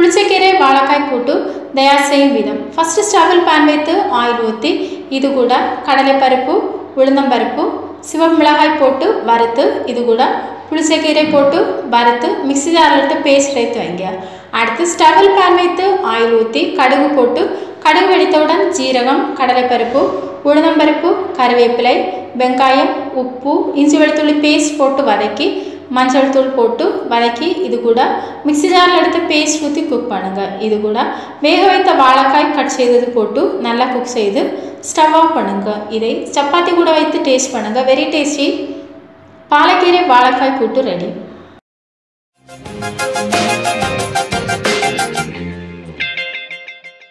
புளிச்சக்கீரை வாழைக்காய் கூட்டு தயார் செய்யும் விதம் ஃபஸ்ட்டு ஸ்டவில் பேன் வைத்து ஆயில் ஊற்றி இது கூட கடலைப்பருப்பு உளுந்தம்பருப்பு சிவப்பு மிளகாய் போட்டு வறுத்து இது கூட புளிச்சக்கீரை போட்டு வறுத்து மிக்ஸி ஜாரில் இட்டு பேஸ்ட் எடுத்து வைங்க அடுத்து ஸ்டவில் பேன் வைத்து ஆயில் ஊற்றி கடுகு போட்டு கடுகு வெடித்தவுடன் ஜீரகம் கடலைப்பருப்பு உளுந்தம்பருப்பு கருவேப்பிலை வெங்காயம் உப்பு இஞ்சி வெளுத்துள்ளி பேஸ்ட் போட்டு வதக்கி மஞ்சள் தூள் போட்டு வதக்கி இது கூட மிக்ஸி ஜாரில் எடுத்து பேஸ்ட் ஊற்றி குக் பண்ணுங்கள் இது கூட வேக வைத்த வாழைக்காய் கட் செய்தது போட்டு நல்லா குக் செய்து ஸ்டவ் ஆஃப் பண்ணுங்கள் இதை சப்பாத்தி கூட வைத்து டேஸ்ட் பண்ணுங்கள் வெரி டேஸ்டி பாலக்கீரை வாழைக்காய் கூட்டு ரெடி